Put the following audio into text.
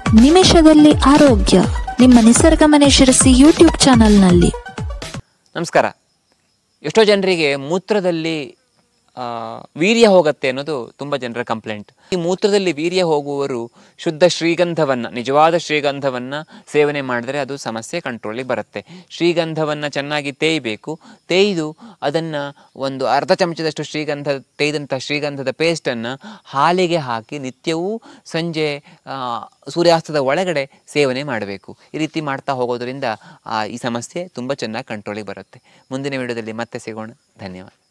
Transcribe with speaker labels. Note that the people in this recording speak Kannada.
Speaker 1: ನಿಮಿಷದಲ್ಲಿ ಆರೋಗ್ಯ ನಿಮ್ಮ ನಿಸರ್ಗ ಮನೆ ಶಿರಸಿ ಯೂಟ್ಯೂಬ್ ಚಾನಲ್ನಲ್ಲಿ
Speaker 2: ನಮಸ್ಕಾರ ಎಷ್ಟೋ ಜನರಿಗೆ ಮೂತ್ರದಲ್ಲಿ ಆ, ವೀರ್ಯ ಹೋಗುತ್ತೆ ಅನ್ನೋದು ತುಂಬ ಜನರ ಕಂಪ್ಲೇಂಟ್ ಈ ಮೂತ್ರದಲ್ಲಿ ವೀರ್ಯ ಹೋಗುವವರು ಶುದ್ಧ ಶ್ರೀಗಂಧವನ್ನು ನಿಜವಾದ ಶ್ರೀಗಂಧವನ್ನು ಸೇವನೆ ಮಾಡಿದ್ರೆ ಅದು ಸಮಸ್ಯೆ ಕಂಟ್ರೋಲಿಗೆ ಬರುತ್ತೆ ಶ್ರೀಗಂಧವನ್ನು ಚೆನ್ನಾಗಿ ತೇಯಬೇಕು ತೇಯ್ದು ಅದನ್ನು ಒಂದು ಅರ್ಧ ಚಮಚದಷ್ಟು ಶ್ರೀಗಂಧ ತೇಯ್ದಂಥ ಶ್ರೀಗಂಧದ ಪೇಸ್ಟನ್ನು ಹಾಲಿಗೆ ಹಾಕಿ ನಿತ್ಯವೂ ಸಂಜೆ ಆ, ಸೂರ್ಯಾಸ್ತದ ಒಳಗಡೆ ಸೇವನೆ ಮಾಡಬೇಕು ಈ ರೀತಿ ಮಾಡ್ತಾ ಹೋಗೋದ್ರಿಂದ ಆ, ಈ ಸಮಸ್ಯೆ ತುಂಬ ಚೆನ್ನಾಗಿ ಕಂಟ್ರೋಲಿಗೆ ಬರುತ್ತೆ ಮುಂದಿನ ವಿಡಿಯೋದಲ್ಲಿ ಮತ್ತೆ ಸಿಗೋಣ ಧನ್ಯವಾದ